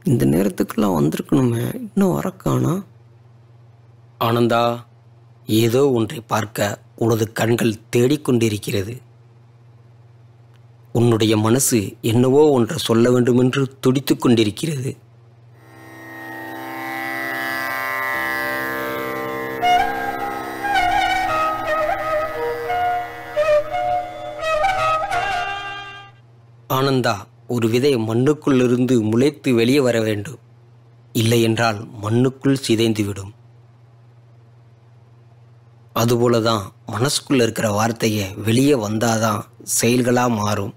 இந்த நேரத்துக்கெல்லாம் வந்திருக்கணுமே இன்னும் வரக்கானா ஆனந்தா ஏதோ ஒன்றை பார்க்க உனது கண்கள் தேடிக்கொண்டிருக்கிறது உன்னுடைய மனசு என்னவோ ஒன்றை சொல்ல வேண்டுமென்று துடித்துக் கொண்டிருக்கிறது ஆனந்தா ஒரு விதை மண்ணுக்குள்ளிருந்து முளைத்து வெளியே வர வேண்டும் இல்லையென்றால் மண்ணுக்குள் சிதைந்துவிடும் அதுபோல தான் மனசுக்குள்ள இருக்கிற வார்த்தையை வெளியே வந்தாதான் செயல்களாக மாறும்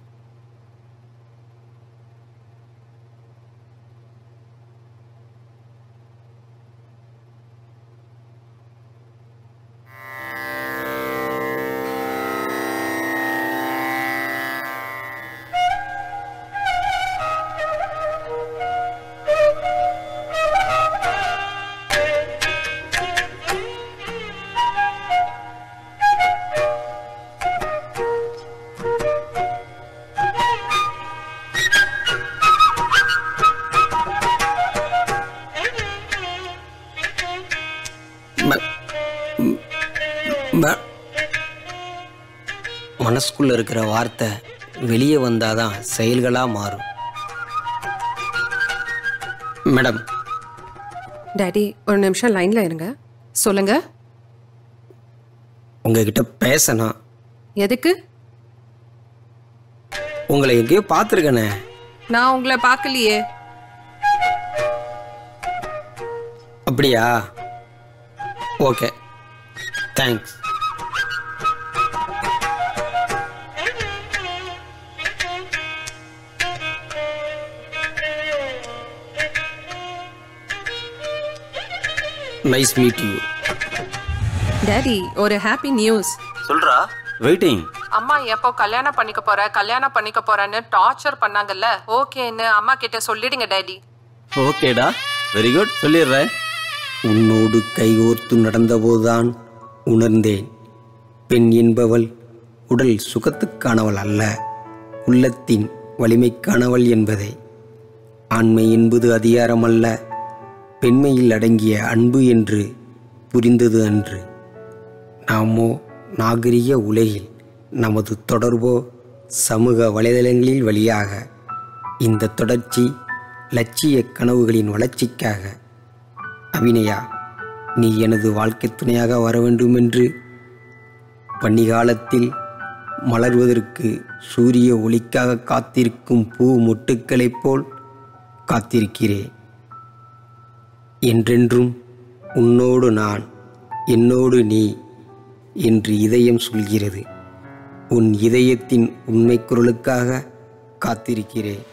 ம- ம், ம- மனசுக்குள்ள இருக்கிற வார்த்தை வெளியே வந்தாதான் செயல்களாக மாறும் மேடம் டாடி ஒரு நிமிஷம் லைன்ல இருங்க சொல்லுங்க உங்ககிட்ட பேசணும் எதுக்கு உங்களை எங்கேயோ பார்த்துருக்கேனே நான் உங்களை பார்க்கலையே அப்படியா okay thanks nice meet you daddy ஒரு ஹாப்பி நியூஸ் சொல்றா வெயிட்டிங் அம்மா எப்போ கல்யாணம் பண்ணிக்க போற கல்யாணம் பண்ணிக்க போறேன்னு டார்ச்சர் பண்ணாங்கல்ல ஓகேன்னு அம்மா கிட்ட சொல்லிடுங்க டாடி ஓகேடா வெரி குட் சொல்லிடுறேன் உன்னோடு கைகோர்த்து நடந்தபோதுதான் உணர்ந்தேன் பெண் என்பவள் உடல் சுகத்துக்கானவள் அல்ல உள்ளத்தின் வலிமைக்கானவள் என்பதை ஆண்மை என்பது அதிகாரம் அல்ல பெண்மையில் அடங்கிய அன்பு என்று புரிந்தது அன்று நாமோ நாகரிக உலகில் நமது தொடர்போ சமூக வலைதளங்களில் வழியாக இந்த தொடர்ச்சி லட்சிய கனவுகளின் வளர்ச்சிக்காக அபிநயா நீ எனது வாழ்க்கை துணையாக வர வேண்டும் என்று பன்னிகாலத்தில் மலர்வதற்கு சூரிய ஒளிக்காக காத்திருக்கும் பூ மொட்டுக்களைப் போல் காத்திருக்கிறேன் என்றென்றும் உன்னோடு நான் என்னோடு நீ என்று இதயம் சொல்கிறது உன் இதயத்தின் உண்மை குரலுக்காக காத்திருக்கிறேன்